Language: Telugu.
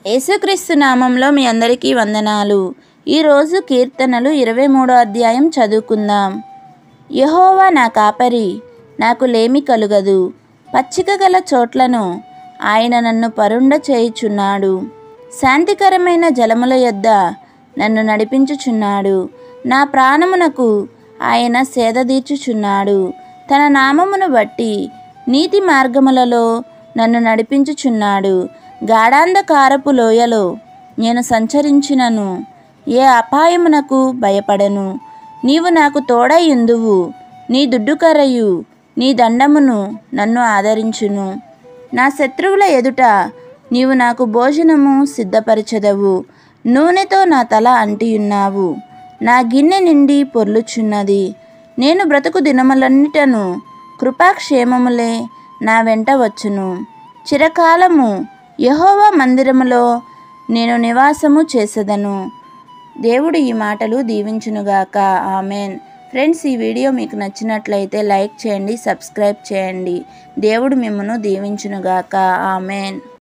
యేసుక్రీస్తు నామంలో మీ అందరికీ వందనాలు ఈరోజు కీర్తనలు ఇరవై మూడో అధ్యాయం చదువుకుందాం యహోవా నా కాపరి నాకు లేమి కలుగదు పచ్చిక గల చోట్లను ఆయన నన్ను పరుండ చేయుచున్నాడు శాంతికరమైన జలముల యొద్ద నన్ను నడిపించుచున్నాడు నా ప్రాణమునకు ఆయన సేదదీర్చుచున్నాడు తన నామమును బట్టి నీతి మార్గములలో నన్ను నడిపించుచున్నాడు గాఢాంధకారపు లోయలో నేను సంచరించినను ఏ అపాయమునకు భయపడను నీవు నాకు తోడయుందువు నీ దుడ్డుకరయు నీ దండమును నన్ను ఆదరించును నా శత్రువుల ఎదుట నీవు నాకు భోజనము సిద్ధపరచెదవు నూనెతో నా తల అంటియున్నావు నా గిన్నె నిండి పొర్లుచున్నది నేను బ్రతుకు దినములన్నిటను కృపాక్షేమములే నా వెంట వచ్చును చిరకాలము యహోవా మందిరములో నేను నివాసము చేసేదను దేవుడు ఈ మాటలు దీవించునుగాక ఆమెన్ ఫ్రెండ్స్ ఈ వీడియో మీకు నచ్చినట్లయితే లైక్ చేయండి సబ్స్క్రైబ్ చేయండి దేవుడు మిమ్మను దీవించునుగాక ఆమెన్